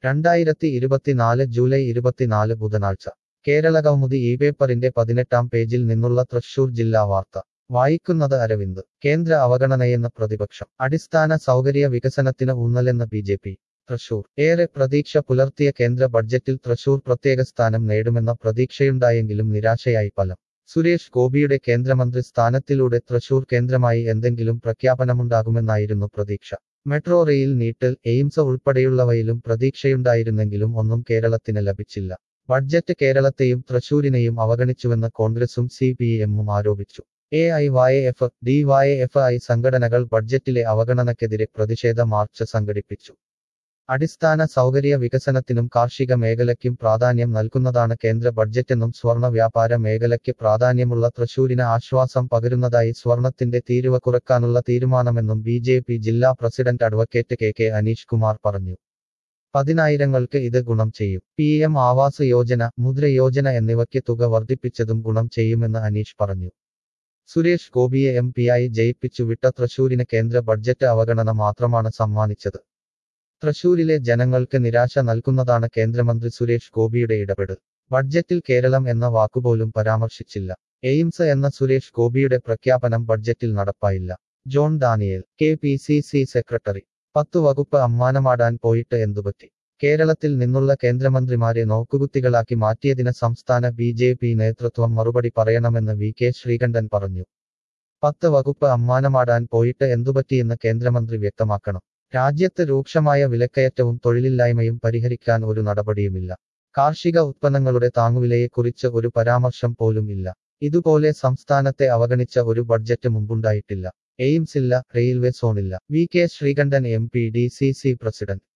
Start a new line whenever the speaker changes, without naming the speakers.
രണ്ടായിരത്തി ഇരുപത്തിനാല് ജൂലൈ ഇരുപത്തിനാല് ബുധനാഴ്ച കേരള കൗമുദി ഈ പേപ്പറിന്റെ പതിനെട്ടാം പേജിൽ നിന്നുള്ള തൃശൂർ ജില്ലാ വാർത്ത വായിക്കുന്നത് അരവിന്ദ് കേന്ദ്ര അവഗണനയെന്ന പ്രതിപക്ഷം അടിസ്ഥാന സൗകര്യ വികസനത്തിന് ഊന്നലെന്ന ബി ജെ പി തൃശൂർ ഏറെ പ്രതീക്ഷ പുലർത്തിയ കേന്ദ്ര ബഡ്ജറ്റിൽ തൃശൂർ പ്രത്യേക സ്ഥാനം നേടുമെന്ന പ്രതീക്ഷയുണ്ടായെങ്കിലും നിരാശയായി ഫലം സുരേഷ് ഗോപിയുടെ കേന്ദ്രമന്ത്രി സ്ഥാനത്തിലൂടെ തൃശൂർ കേന്ദ്രമായി എന്തെങ്കിലും പ്രഖ്യാപനമുണ്ടാകുമെന്നായിരുന്നു പ്രതീക്ഷ മെട്രോ റെയിൽ നീട്ടൽ എയിംസ് ഉൾപ്പെടെയുള്ളവയിലും പ്രതീക്ഷയുണ്ടായിരുന്നെങ്കിലും ഒന്നും കേരളത്തിന് ലഭിച്ചില്ല ബഡ്ജറ്റ് കേരളത്തെയും തൃശൂരിനെയും അവഗണിച്ചുവെന്ന് കോൺഗ്രസും സി പി എമ്മും ആരോപിച്ചു A I Y F D Y F I സംഘടനകൾ ബഡ്ജറ്റിലെ അവഗണനയ്ക്കെതിരെ പ്രതിഷേധ മാർച്ച് സംഘടിപ്പിച്ചു അടിസ്ഥാന സൗകര്യ വികസനത്തിനും കാർഷിക മേഖലയ്ക്കും പ്രാധാന്യം നൽകുന്നതാണ് കേന്ദ്ര ബഡ്ജറ്റെന്നും സ്വർണ വ്യാപാര മേഖലയ്ക്ക് പ്രാധാന്യമുള്ള തൃശൂരിന് ആശ്വാസം പകരുന്നതായി സ്വർണത്തിന്റെ തീരുവ കുറക്കാനുള്ള തീരുമാനമെന്നും ബി ജെ പി ജില്ലാ president advocate K K Aneesh Kumar പറഞ്ഞു പതിനായിരങ്ങൾക്ക് ഇത് ഗുണം ചെയ്യും പി എം ആവാസ് യോജന മുദ്ര യോജന എന്നിവയ്ക്ക് തുക വർദ്ധിപ്പിച്ചതും ഗുണം ചെയ്യുമെന്ന് അനീഷ് പറഞ്ഞു സുരേഷ് ഗോപിയെ എം പിയായി ജയിപ്പിച്ചു വിട്ട തൃശൂരിന് കേന്ദ്ര ബഡ്ജറ്റ് അവഗണന മാത്രമാണ് സമ്മാനിച്ചത് തൃശൂരിലെ ജനങ്ങൾക്ക് നിരാശ നൽകുന്നതാണ് കേന്ദ്രമന്ത്രി സുരേഷ് ഗോപിയുടെ ഇടപെടൽ ബഡ്ജറ്റിൽ കേരളം എന്ന വാക്കുപോലും പരാമർശിച്ചില്ല എയിംസ് എന്ന സുരേഷ് ഗോപിയുടെ പ്രഖ്യാപനം ബഡ്ജറ്റിൽ നടപ്പായില്ല John Daniel K P C C secretary പത്തു വകുപ്പ് അമ്മാനമാടാൻ പോയിട്ട് എന്തുപറ്റി കേരളത്തിൽ നിന്നുള്ള കേന്ദ്രമന്ത്രിമാരെ നോക്കുകുത്തികളാക്കി മാറ്റിയതിന് സംസ്ഥാന ബി ജെ പി നേതൃത്വം മറുപടി പറയണമെന്ന് വി കെ ശ്രീകണ്ഠൻ പറഞ്ഞു പത്ത് വകുപ്പ് അമ്മാനമാടാൻ പോയിട്ട് എന്തുപറ്റിയെന്ന് കേന്ദ്രമന്ത്രി വ്യക്തമാക്കണം രാജ്യത്ത് രൂക്ഷമായ വിലക്കയറ്റവും തൊഴിലില്ലായ്മയും പരിഹരിക്കാൻ ഒരു നടപടിയുമില്ല കാർഷിക ഉത്പന്നങ്ങളുടെ താങ്ങുവിലയെക്കുറിച്ച് ഒരു പരാമർശം പോലും ഇല്ല ഇതുപോലെ സംസ്ഥാനത്തെ അവഗണിച്ച ഒരു ബഡ്ജറ്റ് മുമ്പുണ്ടായിട്ടില്ല എയിംസ് ഇല്ല റെയിൽവേ സോണില്ല V K Sreekandan M P D C C president